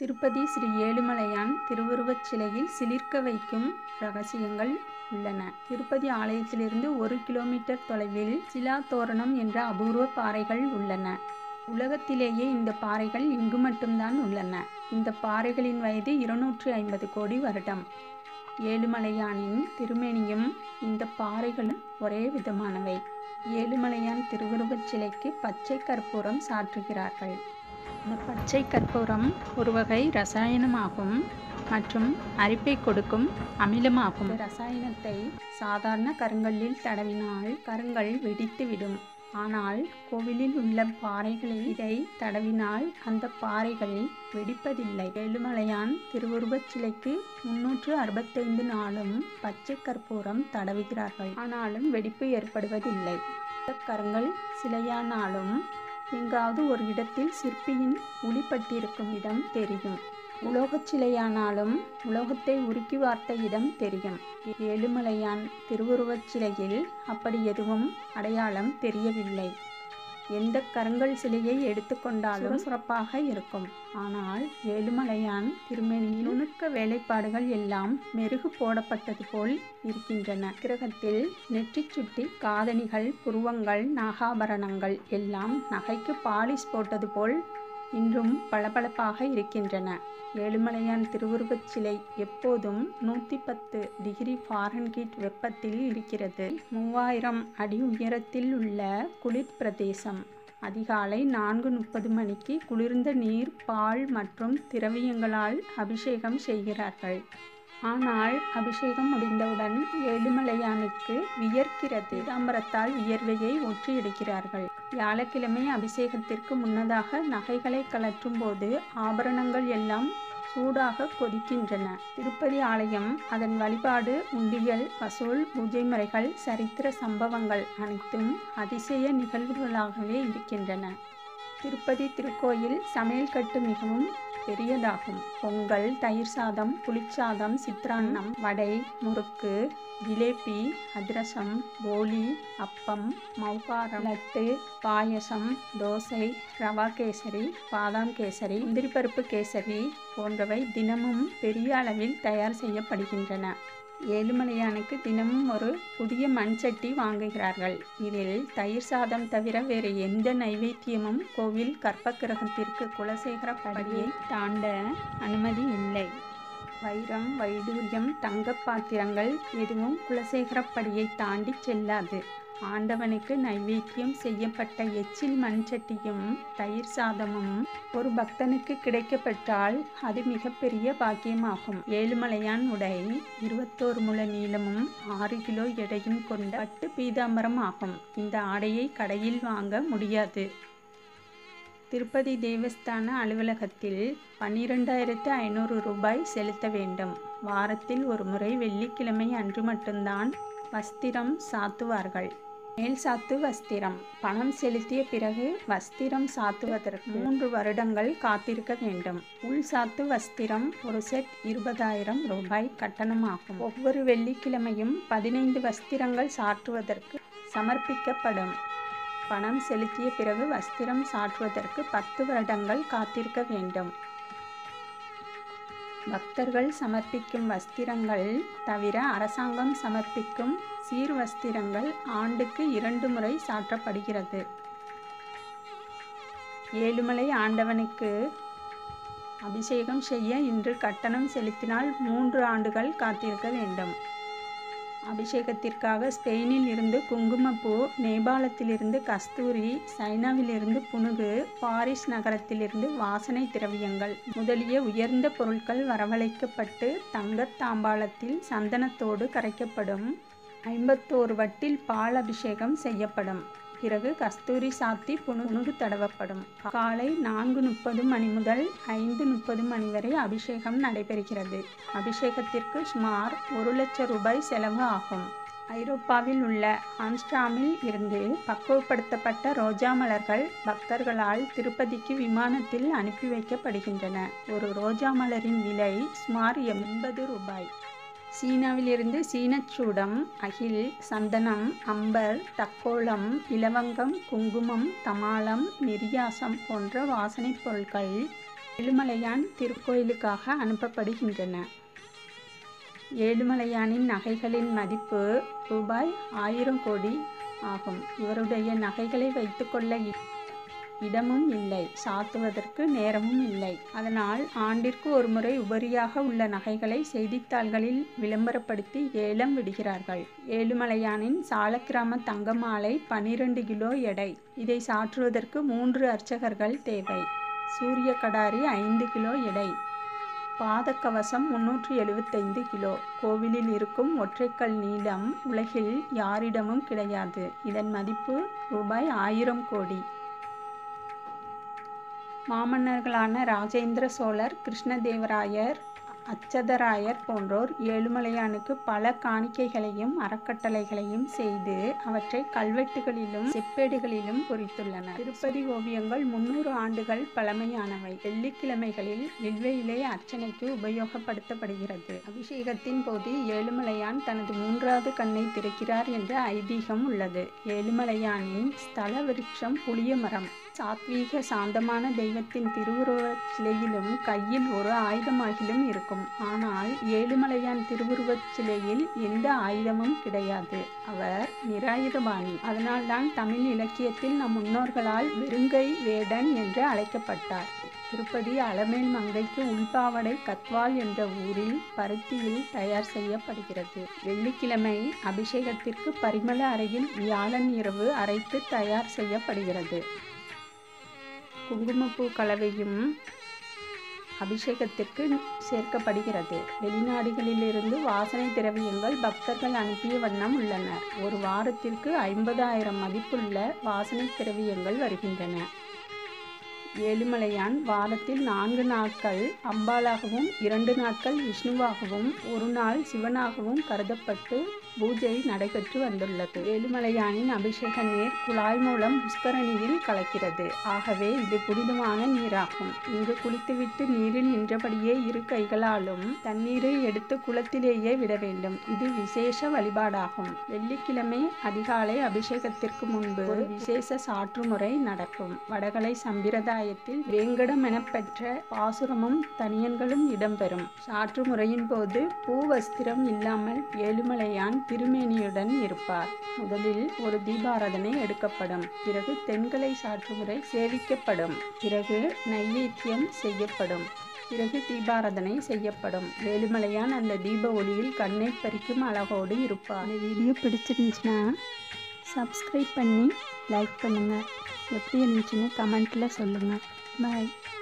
திருப்பதி ஸ்ரீ ஏழுமலையான் திருவுருவச் சிலையில் சிலிர்க்க வைக்கும் ரகசியங்கள் உள்ளன திருப்பதி ஆலயத்திலிருந்து ஒரு கிலோமீட்டர் தொலைவில் சிலா தோரணம் என்ற அபூர்வ பாறைகள் உள்ளன உலகத்திலேயே இந்த பாறைகள் இங்கு மட்டும்தான் உள்ளன இந்த பாறைகளின் வயது இருநூற்றி ஐம்பது கோடி வருடம் ஏழுமலையானின் திருமேனியும் இந்த பாறைகளும் ஒரே விதமானவை ஏழுமலையான் திருவுருவச் சிலைக்கு பச்சை கற்பூரம் சாற்றுகிறார்கள் இந்த பச்சை கற்பூரம் ஒரு வகை ரசாயனமாகும் மற்றும் அரிப்பை கொடுக்கும் அமிலமாகும் இந்த ரசாயனத்தை சாதாரண கருங்கல்லில் தடவினால் கருங்கல் வெடித்துவிடும் ஆனால் கோவிலில் உள்ள பாறைகளில் இதை தடவினால் அந்த பாறைகள் வெடிப்பதில்லை ஏழுமலையான் திருவுருவச் சிலைக்கு முன்னூற்று அறுபத்தைந்து நாளும் பச்சை கற்பூரம் தடவுகிறார்கள் ஆனாலும் வெடிப்பு ஏற்படுவதில்லை கருங்கல் சிலையானாலும் எங்காவது ஒரு இடத்தில் சிற்பியின் உளிப்பட்டிருக்கும் இடம் தெரியும் உலோகச் சிலையானாலும் உலோகத்தை உருக்கி வார்த்த இடம் தெரியும் ஏழுமலையான் திருவுருவச் சிலையில் அப்படி எதுவும் அடையாளம் தெரியவில்லை எந்த கருங்கல் சிலையை எடுத்துக்கொண்டாலும் சுரப்பாக இருக்கும் ஆனால் ஏழுமலையான் திருமேனியில் நுணுக்க வேலைப்பாடுகள் எல்லாம் மெருகு போடப்பட்டது போல் இருக்கின்றன கிரகத்தில் நெற்றி சுட்டி காதணிகள் புருவங்கள் நாகாபரணங்கள் எல்லாம் நகைக்கு பாலிஷ் போட்டது போல் இன்றும் பளபளப்பாக இருக்கின்றன ஏழுமலையான் திருவுருவச் சிலை எப்போதும் நூற்றி பத்து டிகிரி ஃபாரன்கீட் வெப்பத்தில் இருக்கிறது மூவாயிரம் அடி உயரத்தில் உள்ள குளிர் பிரதேசம் அதிகாலை நான்கு முப்பது மணிக்கு குளிர்ந்த நீர் பால் மற்றும் திரவியங்களால் அபிஷேகம் செய்கிறார்கள் ஆனால் அபிஷேகம் முடிந்தவுடன் ஏழுமலையானுக்கு வியர்க்கிறது பீதாம்பரத்தால் வியர்வையை ஒற்றி எடுக்கிறார்கள் வியாழக்கிழமை அபிஷேகத்திற்கு முன்னதாக நகைகளை கலற்றும் போது ஆபரணங்கள் எல்லாம் சூடாக கொதிக்கின்றன திருப்பதி ஆலயம் அதன் வழிபாடு உண்டியல் வசூல் பூஜை முறைகள் சரித்திர சம்பவங்கள் அனைத்தும் அதிசய நிகழ்வுகளாகவே இருக்கின்றன திருப்பதி திருக்கோயில் சமையல் கட்டு மிகவும் பெரியதாகும் பொங்கல் தயிர் சாதம் புளிச்சாதம் சித்ரான்னம் வடை முறுக்கு ஜிலேபி அதிரசம் போலி அப்பம் மௌகாரம் லட்டு பாயசம் தோசை ரவா கேசரி பாதாம் கேசரி முந்திரி பருப்பு கேசரி போன்றவை தினமும் பெரிய அளவில் தயார் செய்யப்படுகின்றன ஏழுமலையானுக்கு தினமும் ஒரு புதிய மண் சட்டி வாங்குகிறார்கள் இதில் தயிர் சாதம் தவிர வேறு எந்த நைவேத்தியமும் கோவில் கற்பக்கிரகத்திற்கு குலசேகர படியை தாண்ட அனுமதி இல்லை வைரம் வைடூரியம் தங்க பாத்திரங்கள் எதுவும் குலசேகரப்படியை தாண்டி செல்லாது ஆண்டவனுக்கு நைவேத்தியம் செய்யப்பட்ட எச்சில் மண்சட்டியும் தயிர் சாதமும் ஒரு பக்தனுக்கு கிடைக்கப்பெற்றால் அது மிகப்பெரிய பாக்கியமாகும் ஏழுமலையான் உடை இருபத்தோரு முழ நீளமும் ஆறு கிலோ எடையும் கொண்ட பட்டு பீதாம்பரம் ஆகும் இந்த ஆடையை கடையில் வாங்க முடியாது திருப்பதி தேவஸ்தான அலுவலகத்தில் பன்னிரெண்டாயிரத்து ஐநூறு ரூபாய் செலுத்த வேண்டும் வாரத்தில் ஒரு முறை வெள்ளிக்கிழமை அன்று மட்டும்தான் வஸ்திரம் சாத்துவார்கள் மேல் சாத்து வஸ்திரம் பணம் செலுத்திய பிறகு வஸ்திரம் சாத்துவதற்கு மூன்று வருடங்கள் காத்திருக்க வேண்டும் உள் சாத்து வஸ்திரம் ஒரு செட் இருபதாயிரம் ரூபாய் கட்டணமாகும் ஒவ்வொரு வெள்ளிக்கிழமையும் பதினைந்து வஸ்திரங்கள் சாற்றுவதற்கு சமர்ப்பிக்கப்படும் பணம் செலுத்திய பிறகு வஸ்திரம் சாற்றுவதற்கு பத்து வருடங்கள் காத்திருக்க வேண்டும் பக்தர்கள் சமர்ப்பிக்கும் வஸ்திரங்கள் தவிர அரசாங்கம் சமர்ப்பிக்கும் சீர் வஸ்திரங்கள் ஆண்டுக்கு இரண்டு முறை சாற்றப்படுகிறது ஏழுமலை ஆண்டவனுக்கு அபிஷேகம் செய்ய இன்று கட்டணம் செலுத்தினால் மூன்று ஆண்டுகள் காத்திருக்க வேண்டும் அபிஷேகத்திற்காக ஸ்பெயினில் இருந்து குங்குமப்பூ நேபாளத்திலிருந்து கஸ்தூரி சைனாவிலிருந்து புனுகு பாரிஸ் நகரத்திலிருந்து வாசனை திரவியங்கள் முதலிய உயர்ந்த பொருட்கள் வரவழைக்கப்பட்டு தங்கத் தாம்பாளத்தில் சந்தனத்தோடு கரைக்கப்படும் ஐம்பத்தோரு வட்டில் பால் அபிஷேகம் செய்யப்படும் பிறகு கஸ்தூரி சாத்தி புனுகு தடவப்படும் காலை நான்கு முப்பது மணி முதல் ஐந்து முப்பது மணி வரை அபிஷேகம் நடைபெறுகிறது அபிஷேகத்திற்கு சுமார் ஒரு லட்சம் ரூபாய் செலவு ஆகும் ஐரோப்பாவில் உள்ள ஆம்ஸ்டாமில் இருந்து பக்குவப்படுத்தப்பட்ட ரோஜா மலர்கள் பக்தர்களால் திருப்பதிக்கு விமானத்தில் அனுப்பி வைக்கப்படுகின்றன ஒரு ரோஜா மலரின் விலை சுமார் எண்பது ரூபாய் சீனாவிலிருந்து சீனச்சூடம் அகில் சந்தனம் அம்பர் தக்கோலம் இலவங்கம் குங்குமம் தமாலம் நிரியாசம் போன்ற வாசனைப் பொருட்கள் ஏழுமலையான் திருக்கோயிலுக்காக அனுப்பப்படுகின்றன ஏழுமலையானின் நகைகளின் மதிப்பு ரூபாய் ஆயிரம் கோடி ஆகும் இவருடைய நகைகளை வைத்துக்கொள்ள இடமும் இல்லை சாத்துவதற்கு நேரமும் இல்லை அதனால் ஆண்டிற்கு ஒரு முறை உபரியாக உள்ள நகைகளை செய்தித்தாள்களில் விளம்பரப்படுத்தி ஏலம் விடுகிறார்கள் ஏழுமலையானின் சாலக்கிராம தங்க மாலை பனிரெண்டு கிலோ எடை இதை சாற்றுவதற்கு மூன்று அர்ச்சகர்கள் தேவை சூரிய கடாரி ஐந்து கிலோ எடை பாதக்கவசம் முன்னூற்றி எழுபத்தைந்து கிலோ கோவிலில் இருக்கும் ஒற்றைக்கல் நீளம் உலகில் யாரிடமும் கிடையாது இதன் மதிப்பு ரூபாய் ஆயிரம் கோடி மாமன்னர்களான ராஜேந்திர சோழர் கிருஷ்ணதேவராயர் அச்சதராயர் போன்றோர் ஏழுமலையானுக்கு பல காணிக்கைகளையும் அறக்கட்டளைகளையும் செய்து அவற்றை கல்வெட்டுகளிலும் செப்பேடுகளிலும் பொறித்துள்ளனர் திருப்பதி ஓவியங்கள் முன்னூறு ஆண்டுகள் பழமையானவை வெள்ளிக்கிழமைகளில் வில்வ இலை அர்ச்சனைக்கு உபயோகப்படுத்தப்படுகிறது அபிஷேகத்தின் போது ஏழுமலையான் தனது மூன்றாவது கண்ணை திறக்கிறார் என்ற ஐதீகம் உள்ளது ஏழுமலையானின் ஸ்தல விருட்சம் புளிய மரம் சாத்வீக சாந்தமான தெய்வத்தின் திருவுருவச் சிலையிலும் கையில் ஒரு ஆயுதமாகிலும் இருக்கும் ஆனால் ஏழுமலையான் திருவுருவச் சிலையில் எந்த ஆயுதமும் கிடையாது அவர் நிராயுதபாணி அதனால்தான் தமிழ் இலக்கியத்தில் நம் முன்னோர்களால் வெறுங்கை வேடன் என்று அழைக்கப்பட்டார் திருப்பதி அலமேல் மங்கைக்கு உள்பாவடை கத்வால் என்ற ஊரில் பருத்தியில் தயார் செய்யப்படுகிறது வெள்ளிக்கிழமை அபிஷேகத்திற்கு பரிமள அறையில் வியாழன் இரவு அரைத்து தயார் செய்யப்படுகிறது குங்குமப்பூ கலவையும் அபிஷேகத்திற்கு சேர்க்கப்படுகிறது வெளிநாடுகளிலிருந்து வாசனை திரவியங்கள் பக்தர்கள் அனுப்பிய வண்ணம் உள்ளன ஒரு வாரத்திற்கு ஐம்பதாயிரம் மதிப்புள்ள வாசனை திரவியங்கள் வருகின்றன ஏழுமலையான் வாரத்தில் நான்கு நாட்கள் அம்பாளாகவும் இரண்டு நாட்கள் விஷ்ணுவாகவும் ஒரு நாள் சிவனாகவும் கருதப்பட்டு பூஜை நடைபெற்று வந்துள்ளது ஏழுமலையானின் அபிஷேக நீர் குழாய் மூலம் புஷ்கரணியில் கலக்கிறது ஆகவே இது புனிதமான நீராகும் இங்கு குளித்துவிட்டு நீரில் நின்றபடியே இரு கைகளாலும் தண்ணீரை எடுத்து குளத்திலேயே விட வேண்டும் இது விசேஷ வழிபாடாகும் வெள்ளிக்கிழமை அதிகாலை அபிஷேகத்திற்கு முன்பு ஒரு விசேஷ சாற்று முறை நடக்கும் வடகலை சம்பிரதாயத்தில் வேங்கடம் எனப்பெற்ற பாசுரமும் தனியன்களும் இடம்பெறும் சாற்று முறையின் போது பூ வஸ்திரம் இல்லாமல் ஏழுமலையான் திருமேனியுடன் இருப்பார் முதலில் ஒரு தீபாராதனை எடுக்கப்படும் பிறகு தென்கலை சாற்றுமுறை சேவிக்கப்படும் பிறகு நைவேத்தியம் செய்யப்படும் பிறகு தீபாராதனை செய்யப்படும் வேலுமலையான் அந்த தீப ஒளியில் கண்ணை பறிக்கும் அழகோடு இருப்பார் இந்த வீடியோ பிடிச்சிருந்துச்சுன்னா சப்ஸ்கிரைப் பண்ணி லைக் பண்ணுங்கள் எப்படி இருந்துச்சுன்னு கமெண்ட்டில் சொல்லுங்கள் பாய்